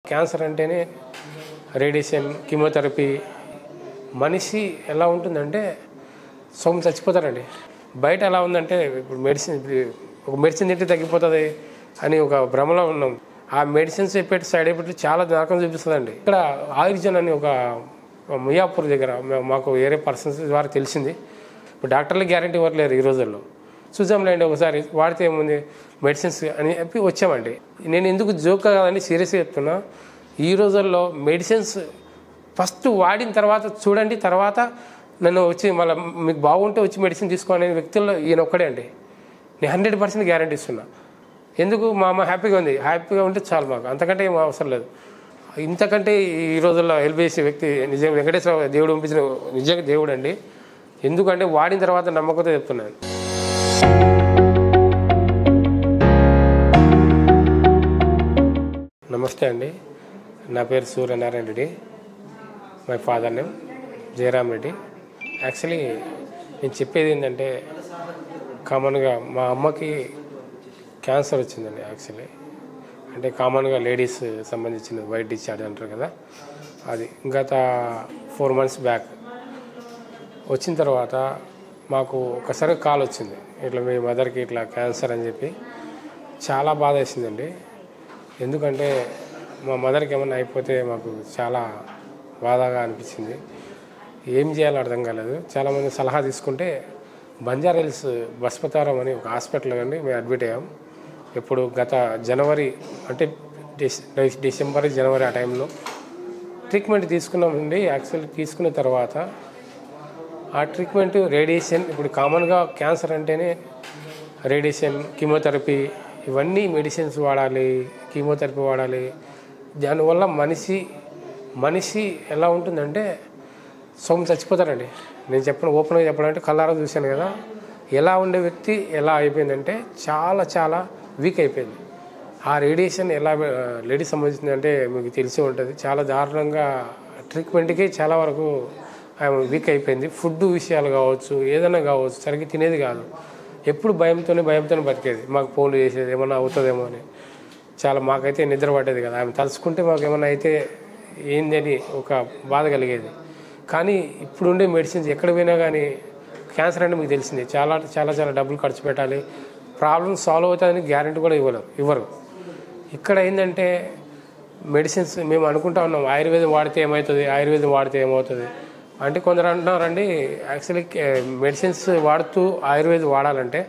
cancer అంటేనే radiation chemotherapy మనిషి ఎలా ఉంటుందంటే సొమ్ము చచ్చిపోతారండి బయట ఎలా ఉందంటే ఇప్పుడు మెడిసిన్ ఇప్పుడు ఒక మెడిసిన్ తింటే తగ్గిపోతుంది అని ఒక భ్రమలో ఉన్నాం ఆ మెడిసిన్స్ ఎఫెక్ట్ సైడ్ ఎఫెక్ట్ చాలా నరకం చూపిస్తుందండి ఇక్కడ ఆయుర్జన్ అని ఒక మియాపూర్ దగ్గర మా- మాకు వేరే పర్సన్స్ ద్వారా తెలిసింది ఇప్పుడు డాక్టర్లు గ్యారంటీ ఇవ్వట్లేరు ఈ రోజుల్లో చూసాంలేండి ఒకసారి వాడితే ఏముంది మెడిసిన్స్ అని చెప్పి వచ్చామండి నేను ఎందుకు జోక్ కాదని సీరియస్గా చెప్తున్నా ఈ రోజుల్లో మెడిసిన్స్ ఫస్ట్ వాడిన తర్వాత చూడండి తర్వాత నన్ను వచ్చి మళ్ళీ మీకు బాగుంటే వచ్చి మెడిసిన్ తీసుకోనే వ్యక్తుల్లో ఈయన ఒక్కడే అండి నేను హండ్రెడ్ పర్సెంట్ గ్యారంటీ ఇస్తున్నా ఎందుకు మా అమ్మ హ్యాపీగా ఉంది హ్యాపీగా ఉంటే చాలు మాకు అంతకంటే ఏం అవసరం లేదు ఇంతకంటే ఈ రోజుల్లో హెల్ప్ చేసే వ్యక్తి నిజంగా వెంకటేశ్వర దేవుడు పంపించిన నిజంగా దేవుడు అండి ఎందుకంటే వాడిన తర్వాత నమ్మకంతో చెప్తున్నాను నమస్తే అండి నా పేరు Suryanarayana Reddy my father name Jayaram Reddy actually నేను చెప్పేది ఏంటంటే కామన్గా మా అమ్మకి క్యాన్సర్ వచ్చిందండి యాక్చువల్లీ అంటే కామన్గా లేడీస్ సంబంధించిన వైట్ డిశ్చార్జ్ అంటారు కదా అది గత ఫోర్ మంత్స్ బ్యాక్ వచ్చిన తర్వాత మాకు ఒకసారి కాల్ వచ్చింది ఇట్లా మీ మదర్కి ఇట్లా క్యాన్సర్ అని చెప్పి చాలా బాధ వేసిందండి ఎందుకంటే మా మదర్కి ఏమన్నా అయిపోతే మాకు చాలా బాధగా అనిపించింది ఏం చేయాలో అర్థం కాలేదు చాలామంది సలహా తీసుకుంటే బంజారా హిల్స్ బస్పతారం అని ఒక హాస్పిటల్ కండి మేము అడ్మిట్ అయ్యాం ఇప్పుడు గత జనవరి అంటే డిస్- డిసెంబర్ జనవరి ఆ టైంలో ట్రీట్మెంట్ తీసుకున్నామండి యాక్చువల్లీ తీసుకున్న తర్వాత ఆ ట్రీట్మెంట్ రేడియేషన్ ఇప్పుడు కామన్గా క్యాన్సర్ అంటేనే రేడియేషన్ కీమోథెరపీ ఇవన్నీ మెడిసిన్స్ వాడాలి కీమోథెరపీ వాడాలి దానివల్ల మనిషి మనిషి ఎలా ఉంటుందంటే సొమ్ము చచ్చిపోతారండి నేను చెప్పిన ఓపెన్గా చెప్పాలంటే కళ్ళారా చూశాను కదా ఎలా ఉండే వ్యక్తి ఎలా అయిపోయిందంటే చాలా చాలా వీక్ అయిపోయింది ఆ రేడియేషన్ ఎలా లేడీస్ సంబంధించింది అంటే మీకు తెలిసి ఉంటుంది చాలా దారుణంగా ట్రీట్మెంట్కి చాలా వరకు ఆమె వీక్ అయిపోయింది ఫుడ్ విషయాలు కావచ్చు ఏదైనా కావచ్చు సరిగ్గా తినేది కాదు ఎప్పుడు భయంతోనే భయంతోనే బతికేది మాకు ఫోన్లు చేసేది ఏమన్నా అవుతుందేమో అని చాలా మాకైతే నిద్ర పట్టేది కదా ఆమె తలుచుకుంటే మాకు ఏమన్నా అయితే ఏంది అని ఒక బాధ కలిగేది కానీ ఇప్పుడుండే మెడిసిన్స్ ఎక్కడ పోయినా కానీ క్యాన్సర్ అంటే మీకు తెలిసింది చాలా చాలా చాలా డబ్బులు ఖర్చు పెట్టాలి ప్రాబ్లమ్ సాల్వ్ అవుతుందని గ్యారంటీ కూడా ఇవ్వలేరు ఇవ్వరు ఇక్కడ ఏంటంటే మెడిసిన్స్ మేము అనుకుంటా ఉన్నాం ఆయుర్వేదం వాడితే ఏమవుతుంది ఆయుర్వేదం వాడితే ఏమవుతుంది అంటే కొందరు అంటున్నారండి యాక్చువల్లీ మెడిసిన్స్ వాడుతూ ఆయుర్వేదం వాడాలంటే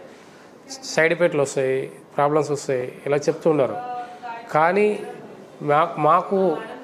సైడ్ ఎఫెక్ట్లు వస్తాయి ప్రాబ్లమ్స్ వస్తాయి ఇలా చెప్తూ ఉన్నారు కానీ మా మాకు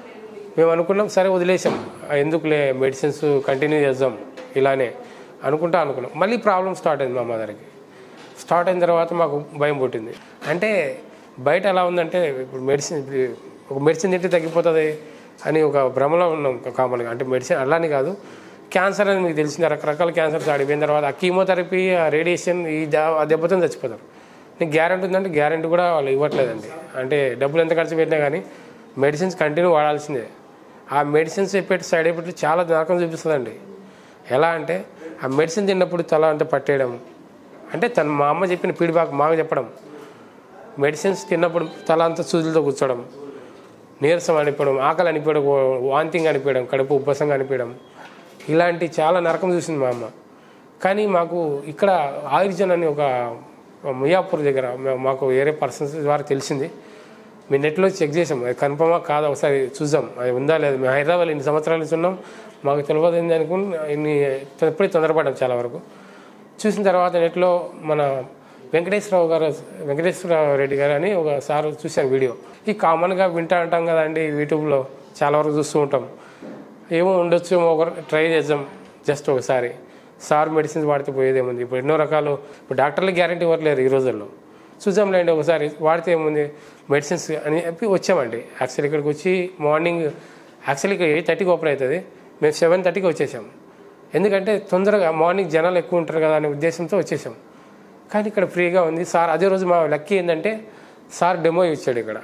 మేము అనుకున్నాం సరే వదిలేసాం ఆ ఎందుకులే మెడిసిన్స్ కంటిన్యూ చేద్దాం ఇలానే అనుకుంటా అనుకున్నాం మళ్ళీ ప్రాబ్లం స్టార్ట్ అయింది మా మదర్కి స్టార్ట్ అయిన తర్వాత మాకు భయం పుట్టింది అంటే బయట ఎలా ఉందంటే ఇప్పుడు మెడిసిన్ ఇప్పుడు ఒక మెడిసిన్ తింటే తగ్గిపోతుంది అని ఒక భ్రమలో ఉన్నాం కామన్గా అంటే మెడిసిన్ అలానే కాదు క్యాన్సర్ అని మీకు తెలిసింది రకరకాల క్యాన్సర్స్ ఆడిపోయిన తర్వాత ఆ కీమోథెరపీ ఆ రేడియేషన్ ఈ దా- ఆ దెబ్బతో చచ్చిపోతారు నీకు గ్యారంటీ ఉందంటే గ్యారంటీ కూడా వాళ్ళు ఇవ్వట్లేదండి అంటే డబ్బులు ఎంత ఖర్చు పెట్టినా కానీ మెడిసిన్స్ కంటిన్యూ వాడాల్సిందే ఆ మెడిసిన్స్ ఎఫెక్ట్ సైడ్ ఎఫెక్ట్ చాలా నరకం చూపిస్తుందండి ఎలా అంటే ఆ మెడిసిన్ తిన్నప్పుడు తల అంతా పట్టేయడం అంటే తను మా అమ్మ చెప్పిన ఫీడ్బ్యాక్ మాకు చెప్పడం మెడిసిన్స్ తిన్నప్పుడు తల అంతా సూదులతో కూర్చోవడం నీరసం అనిపించడం ఆకలి అనిపించడం వాంతింగ్ అనిపించడం కడుపు ఉబ్బసంగా అనిపించడం ఇలాంటి చాలా నరకం చూసింది మా అమ్మ కానీ మాకు ఇక్కడ ఆయుర్జన్ అని ఒక మియాపూర్ దగ్గర మా- మాకు వేరే పర్సన్స్ ద్వారా తెలిసింది మేము నెట్లో చెక్ చేసాం అది కన్ఫర్మా కాదా ఒకసారి చూద్దాం అది ఉందా లేదు మేము హైదరాబాద్ ఇన్ని సంవత్సరాల నుంచి ఉన్నాం మాకు తెలియదు ఏంది అనుకుని ఇన్ని ఎప్పుడే తొందరపడ్డాం చాలా వరకు చూసిన తర్వాత నెట్లో మన వెంకటేశ్వరరావు గారు వెంకటేశ్వరరావు రెడ్డి గారు అని ఒక సార్ చూశాను వీడియో ఈ కామన్గా వింటా అంటాం కదండి యూట్యూబ్లో చాలా వరకు చూస్తూ ఉంటాం ఏమో ఉండొచ్చు ఏమో ఒక ట్రై చేద్దాం జస్ట్ ఒకసారి సార్ మెడిసిన్స్ వాడితే పోయేదేముంది ఇప్పుడు ఎన్నో రకాలు ఇప్పుడు డాక్టర్లు గ్యారంటీ ఇవ్వట్లేరు ఈ రోజుల్లో చూద్దాంలేండి ఒకసారి వాడితే ఏముంది మెడిసిన్స్ అని చెప్పి వచ్చామండి యాక్చువల్లీ ఇక్కడికి వచ్చి మార్నింగ్ యాక్చువల్లీ ఇక్కడ ఎయిట్ థర్టీకి ఓపెన్ అవుతుంది మేము సెవెన్ థర్టీకి వచ్చేసాం ఎందుకంటే తొందరగా మార్నింగ్ జనాలు ఎక్కువ ఉంటారు కదా అనే ఉద్దేశంతో వచ్చేసాం కానీ ఇక్కడ ఫ్రీగా ఉంది సార్ అదే రోజు మా లక్కీ ఏంటంటే సార్ డెమో ఇచ్చాడు ఇక్కడ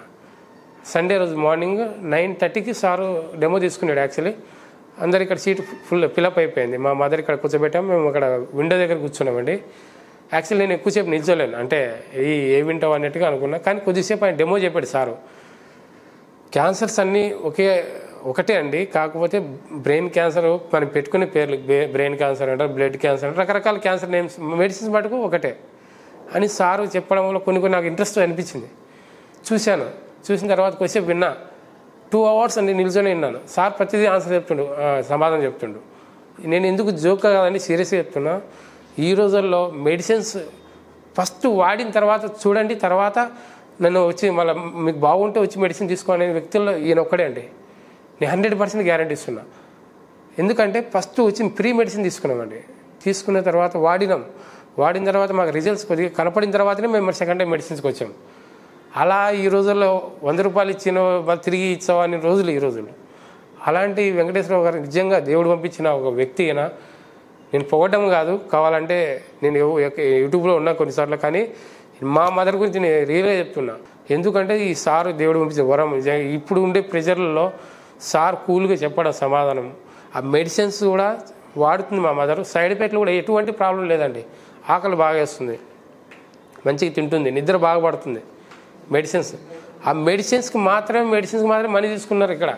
సండే రోజు మార్నింగ్ నైన్ థర్టీకి సారు డెమో తీసుకున్నాడు యాక్చువల్లీ అందరు ఇక్కడ సీట్ ఫుల్ ఫిలప్ అయిపోయింది మా మదర్ ఇక్కడ కూర్చోబెట్టాం మేము అక్కడ విండో దగ్గర కూర్చున్నామండి యాక్చువల్లీ నేను ఎక్కువసేపు నిల్చోలేను అంటే ఈ ఏ వింటావు అన్నట్టుగా అనుకున్నా కానీ కొద్దిసేపు ఆయన డెమో చెప్పాడు సారు క్యాన్సర్స్ అన్నీ ఒకే ఒకటే అండి కాకపోతే బ్రెయిన్ క్యాన్సర్ మనం పెట్టుకునే పేర్లు బ్రె- బ్రెయిన్ క్యాన్సర్ అంటారు బ్లడ్ క్యాన్సర్ అంటారు రకరకాల క్యాన్సర్ నేమ్స్ మెడిసిన్స్ మటుకు ఒకటే అని సారు చెప్పడం వల్ల కొన్ని కొన్ని నాకు ఇంట్రెస్ట్ అనిపించింది చూశాను చూసిన తర్వాత కొద్దిసేపు విన్నా టూ అవర్స్ అండి నిల్చొని విన్నాను సార్ ప్రతిదీ ఆన్సర్ చెప్తుండు ఆ, సమాధానం చెప్తుండు నేను ఎందుకు జోక్ కాదని సీరియస్గా చెప్తున్నా ఈ రోజుల్లో మెడిసిన్స్ ఫస్ట్ వాడిన తర్వాత చూడండి తర్వాత నన్ను వచ్చి మళ్ళీ మీకు బాగుంటే వచ్చి మెడిసిన్ తీసుకోవాలనే వ్యక్తుల్లో ఈయన ఒక్కడే అండి నేను హండ్రెడ్ పర్సెంట్ గ్యారంటీ ఇస్తున్నా ఎందుకంటే ఫస్ట్ వచ్చి ప్రీ మెడిసిన్ తీసుకున్నామండి తీసుకున్న తర్వాత వాడినాం వాడిన తర్వాత మాకు రిజల్ట్స్ కొద్దిగా కనపడిన తర్వాతనే మేము సెకండ్ టైం మెడిసిన్స్కి వచ్చాం అలా ఈ రోజుల్లో వంద రూపాయలు ఇచ్చిన వాళ్ళు తిరిగి ఇచ్చావా అనే రోజులు ఈ రోజులు అలాంటి వెంకటేశ్వరరావు గారు నిజంగా దేవుడు పంపించిన ఒక వ్యక్తి అయిన నేను పొగడం కాదు కావాలంటే నేను ఎవ- ఎక్క- యూట్యూబ్లో ఉన్నా కొన్నిసార్లు కానీ మా మదర్ గురించి నేను రియల్గా చెప్తున్నా ఎందుకంటే ఈ సారు దేవుడు పంపించిన వరం నిజంగా ఇప్పుడు ఉండే ప్రెజర్లలో సార్ కూల్గా చెప్పడం సమాధానం ఆ మెడిసిన్స్ కూడా వాడుతుంది మా మదర్ సైడ్ ఎఫెక్ట్లు కూడా ఎటువంటి ప్రాబ్లం లేదండి ఆకలి బాగా వేస్తుంది మంచిగా తింటుంది నిద్ర బాగా పడుతుంది మెడిసిన్స్ ఆ మెడిసిన్స్కి మాత్రమే మెడిసిన్స్కి మాత్రమే మనీ తీసుకున్నారు ఇక్కడ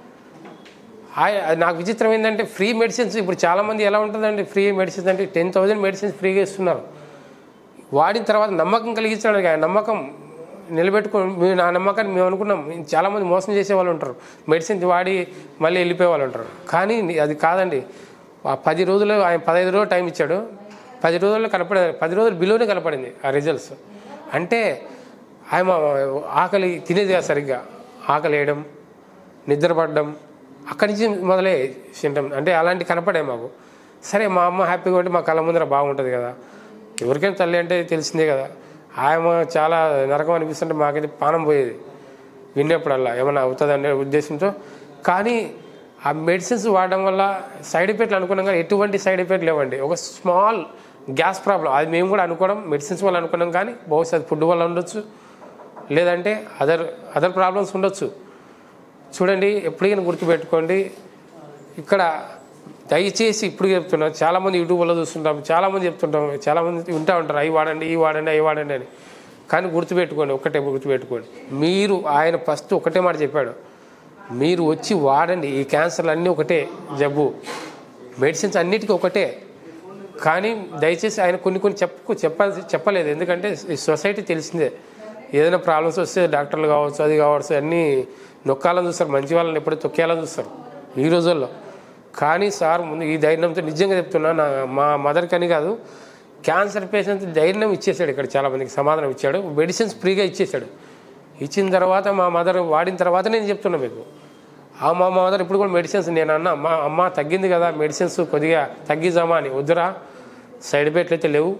ఆ- అది నాకు విచిత్రం ఏంటంటే ఫ్రీ మెడిసిన్స్ ఇప్పుడు చాలామంది ఎలా ఉంటుందండి ఫ్రీ మెడిసిన్స్ అంటే టెన్ థౌజండ్ మెడిసిన్స్ ఫ్రీగా ఇస్తున్నారు వాడిన తర్వాత నమ్మకం కలిగించడానికి ఆ నమ్మకం నిలబెట్టుకో మేము నా నమ్మకాన్ని మేము అనుకున్నాం చాలామంది మోసం చేసే వాళ్ళు ఉంటారు మెడిసిన్ వాడి మళ్ళీ వెళ్ళిపోయే వాళ్ళు ఉంటారు కానీ అది కాదండి ఆ పది రోజులు ఆయన పదహైదు రోజులు టైం ఇచ్చాడు పది రోజుల్లో కనపడే పది రోజులు బిలోనే కనపడింది ఆ రిజల్ట్స్ అంటే ఆయన ఆకలి తినేది కాదు సరిగ్గా ఆకలి వేయడం నిద్రపడడం అక్కడి నుంచి మొదలే సింటమ్ అంటే అలాంటి కనపడే మాకు సరే మా అమ్మ హ్యాపీగా ఉంటే మా కళ్ళ ముందర బాగుంటుంది కదా ఎవరికైనా తల్లి అంటే తెలిసిందే కదా ఆయమ చాలా నరకం అనిపిస్తుంటే మాకైతే పానం పోయేది విన్నప్పుడల్లా ఏమైనా అవుతుందనే ఉద్దేశంతో కానీ ఆ మెడిసిన్స్ వాడడం వల్ల సైడ్ ఎఫెక్ట్లు అనుకున్నాం కానీ ఎటువంటి సైడ్ ఎఫెక్ట్ లేవండి ఒక స్మాల్ గ్యాస్ ప్రాబ్లం అది మేము కూడా అనుకోవడం మెడిసిన్స్ వల్ల అనుకున్నాం కానీ బహుశా అది ఫుడ్ వల్ల ఉండొచ్చు లేదంటే అదర్ అదర్ ప్రాబ్లమ్స్ ఉండొచ్చు చూడండి ఎప్పటికైనా గుర్తుపెట్టుకోండి ఇక్కడ దయచేసి ఇప్పుడు చెప్తున్నాం చాలామంది యూట్యూబ్లో చూస్తుంటాం చాలామంది చెప్తుంటాం చాలామంది వింటూ ఉంటారు అవి వాడండి ఇవి వాడండి అవి వాడండి అని కానీ గుర్తుపెట్టుకోండి ఒకటే గుర్తుపెట్టుకోండి మీరు ఆయన ఫస్ట్ ఒకటే మాట చెప్పాడు మీరు వచ్చి వాడండి ఈ క్యాన్సర్లు అన్నీ ఒకటే జబ్బు మెడిసిన్స్ అన్నిటికీ ఒకటే కానీ దయచేసి ఆయన కొన్ని కొన్ని చెప్పు చెప్పాల్సి చెప్పలేదు ఎందుకంటే ఈ సొసైటీ తెలిసిందే ఏదైనా ప్రాబ్లమ్స్ వస్తే డాక్టర్లు కావచ్చు అది కావచ్చు అన్నీ నొక్కాలని చూస్తారు మంచి వాళ్ళని ఎప్పుడూ తొక్కేయాలని చూస్తారు ఈ రోజుల్లో కానీ సార్ ముందు ఈ ధైర్యంతో నిజంగా చెప్తున్నా నా మా మదర్కి అని కాదు క్యాన్సర్ పేషెంట్ ధైర్యం ఇచ్చేసాడు ఇక్కడ చాలామందికి సమాధానం ఇచ్చాడు మెడిసిన్స్ ఫ్రీగా ఇచ్చేసాడు ఇచ్చిన తర్వాత మా మదర్ వాడిన తర్వాత నేను చెప్తున్నా మీకు ఆ మా మదర్ ఇప్పుడు కూడా మెడిసిన్స్ నేను అన్న అమ్మ అమ్మ తగ్గింది కదా మెడిసిన్స్ కొద్దిగా తగ్గిద్దామా అని వద్దురా సైడ్ ఎఫెక్ట్లు అయితే లేవు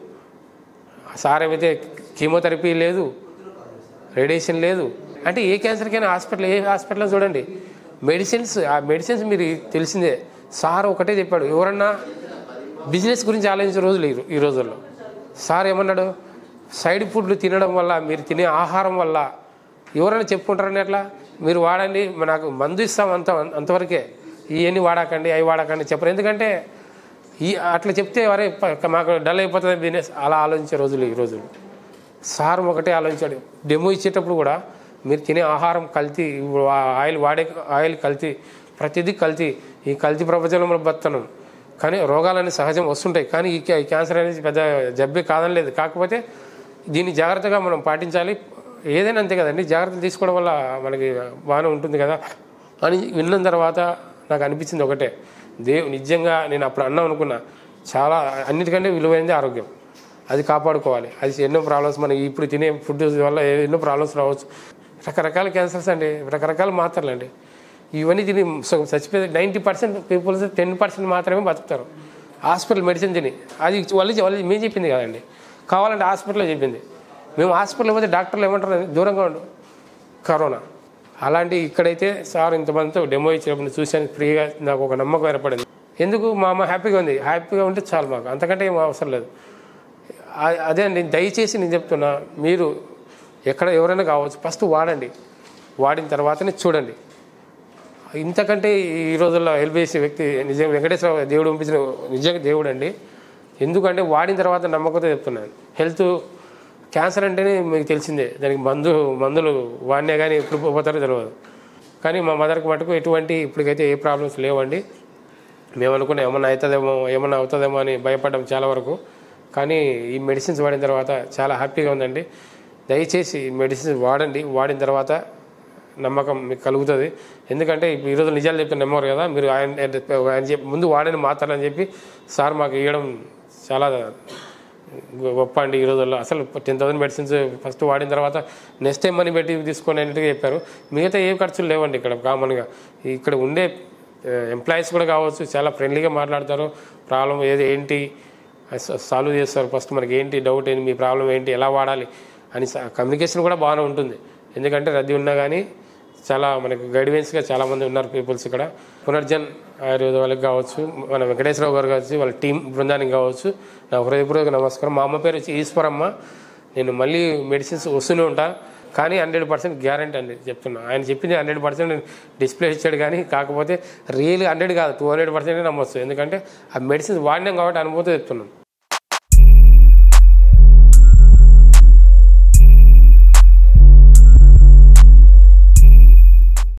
సార్ ఏమైతే కీమోథెరపీ లేదు రేడియేషన్ లేదు అంటే ఏ క్యాన్సర్కైనా హాస్పిటల్ ఏ హాస్పిటల్ చూడండి మెడిసిన్స్ ఆ మెడిసిన్స్ మీరు తెలిసిందే సార్ ఒకటే చెప్పాడు ఎవరన్నా బిజినెస్ గురించి ఆలోచించే రోజులు ఈ- ఈ రోజుల్లో సార్ ఏమన్నాడు సైడ్ ఫుడ్లు తినడం వల్ల మీరు తినే ఆహారం వల్ల ఎవరైనా చెప్పుకుంటారని ఎట్లా మీరు వాడండి నాకు మందు ఇస్తాం అంత అంతవరకే ఇవన్నీ వాడకండి అవి వాడకండి చెప్పరు ఎందుకంటే ఈ అట్లా చెప్తే వరే ప- మాకు డల్ అయిపోతుంది బిజినెస్ అలా ఆలోచించే రోజులు ఈ రోజులు సార్ ఒకటే ఆలోచించాడు డెమో ఇచ్చేటప్పుడు కూడా మీరు తినే ఆహారం కల్తీ ఇప్పుడు ఆ ఆయిల్ వాడే ఆయిల్ కల్తీ ప్రతిదీ కల్తీ ఈ కల్తీ ప్రపంచంలో మనం బతున్నాం కానీ రోగాలన్నీ సహజం వస్తుంటాయి కానీ ఈ క్యా- ఈ క్యాన్సర్ అనేది పెద్ద జబ్బే కాదని లేదు కాకపోతే దీన్ని జాగ్రత్తగా మనం పాటించాలి ఏదైనా అంతే కదండి జాగ్రత్తలు తీసుకోవడం వల్ల మనకి బాగానే ఉంటుంది కదా అని విన్న తర్వాత నాకు అనిపించింది ఒకటే దేవు నిజంగా నేను అప్పుడు అన్నాం అనుకున్నా చాలా అన్నిటికంటే విలువైనది ఆరోగ్యం అది కాపాడుకోవాలి అది ఎన్నో ప్రాబ్లమ్స్ మనం ఇప్పుడు తినే ఫుడ్ వల్ల ఎన్నో ప్రాబ్లమ్స్ రావచ్చు రకరకాల క్యాన్సర్స్ అండి రకరకాల మాత్రలు అండి ఇవన్నీ తిని సగం చచ్చిపోయి ninety percent peoples ten percent మాత్రమే బతుకుతారు హాస్పిటల్ మెడిసిన్ తిని అది వాళ్ళు వాళ్ళు మేము చెప్పింది కదండి కావాలంటే హాస్పిటల్లో చెప్పింది మేము హాస్పిటల్ పోతే డాక్టర్లు ఏమంటారు దూరంగా ఉండు కరోనా అలాంటి ఇక్కడైతే సార్ ఇంతమందితో డెమో ఇచ్చినప్పుడు చూశాను ఫ్రీగా నాకు ఒక నమ్మకం ఏర్పడింది ఎందుకు మా అమ్మ హ్యాపీగా ఉంది హ్యాపీగా ఉంటే చాలు మాకు అంతకంటే ఏం అవసరం లేదు ఆ- అదే అండి దయచేసి నేను చెప్తున్నా మీరు ఎక్కడ ఎవరైనా కావచ్చు ఫస్ట్ వాడండి వాడిన తర్వాతనే చూడండి ఇంతకంటే ఈ రోజుల్లో హెల్ప్ చేసే వ్యక్తి నిజంగా వెంకటేశ్వర దేవుడు పంపించిన నిజంగా దేవుడు అండి ఎందుకంటే వాడిన తర్వాత నమ్మకంతో చెప్తున్నాను హెల్త్ క్యాన్సర్ అంటేనే మీకు తెలిసిందే దానికి మందు మందులు వాడినా కానీ ఎప్పుడు పోతారో తెలియదు కానీ మా మదర్కి మటుకు ఎటువంటి ఇప్పటికైతే ఏ ప్రాబ్లమ్స్ లేవండి మేము అనుకున్నాం ఏమన్నా అవుతుందేమో ఏమన్నా అవుతుందేమో అని భయపడ్డాం చాలా వరకు కానీ ఈ మెడిసిన్స్ వాడిన తర్వాత చాలా హ్యాపీగా ఉందండి దయచేసి ఈ మెడిసిన్స్ వాడండి వాడిన తర్వాత నమ్మకం మీకు కలుగుతుంది ఎందుకంటే ఇప్పుడు ఈరోజు నిజాలు చెప్తే నమ్మరు కదా మీరు ఆయన ఆయన చెప్పి ముందు వాడని మాత్రలు అని చెప్పి సార్ మాకు ఇవ్వడం చాలా గొప్ప అండి ఈ రోజుల్లో అసలు టెన్ థౌసండ్ మెడిసిన్స్ ఫస్ట్ వాడిన తర్వాత నెక్స్ట్ టైం మనీ పెట్టి తీసుకోండి అన్నట్టుగా చెప్పారు మిగతా ఏ ఖర్చులు లేవండి ఇక్కడ కామన్గా ఇక్కడ ఉండే ఎంప్లాయీస్ కూడా కావచ్చు చాలా ఫ్రెండ్లీగా మాట్లాడతారు ప్రాబ్లం ఏది ఏంటి సాల్వ్ చేస్తారు ఫస్ట్ మనకి ఏంటి డౌట్ ఏంటి మీ ప్రాబ్లం ఏంటి ఎలా వాడాలి అని కమ్యూనికేషన్ కూడా బాగానే ఉంటుంది ఎందుకంటే రద్దీ ఉన్నా కానీ చాలా మనకు గైడెన్స్గా చాలామంది ఉన్నారు పీపుల్స్ ఇక్కడ పునర్జన్ ఆయుర్వేద వాళ్ళకి కావచ్చు మన వెంకటేశ్వరరావు గారు కావచ్చు వాళ్ళ టీం బృందానికి కావచ్చు నా హృదయపూర్వక నమస్కారం మా అమ్మ పేరు వచ్చి ఈశ్వరమ్మ నేను మళ్ళీ మెడిసిన్స్ వస్తూనే ఉంటా కానీ హండ్రెడ్ పర్సెంట్ గ్యారంటీ అండి చెప్తున్నా ఆయన చెప్పింది హండ్రెడ్ పర్సెంట్ డిస్ప్లే ఇచ్చాడు కానీ కాకపోతే రియల్ హండ్రెడ్ కాదు టూ హండ్రెడ్ పర్సెంట్ నమ్మొచ్చు ఎందుకంటే ఆ మెడిసిన్స్ వాడినాం కాబట్టి అనుభూతి చెప్తున్నాం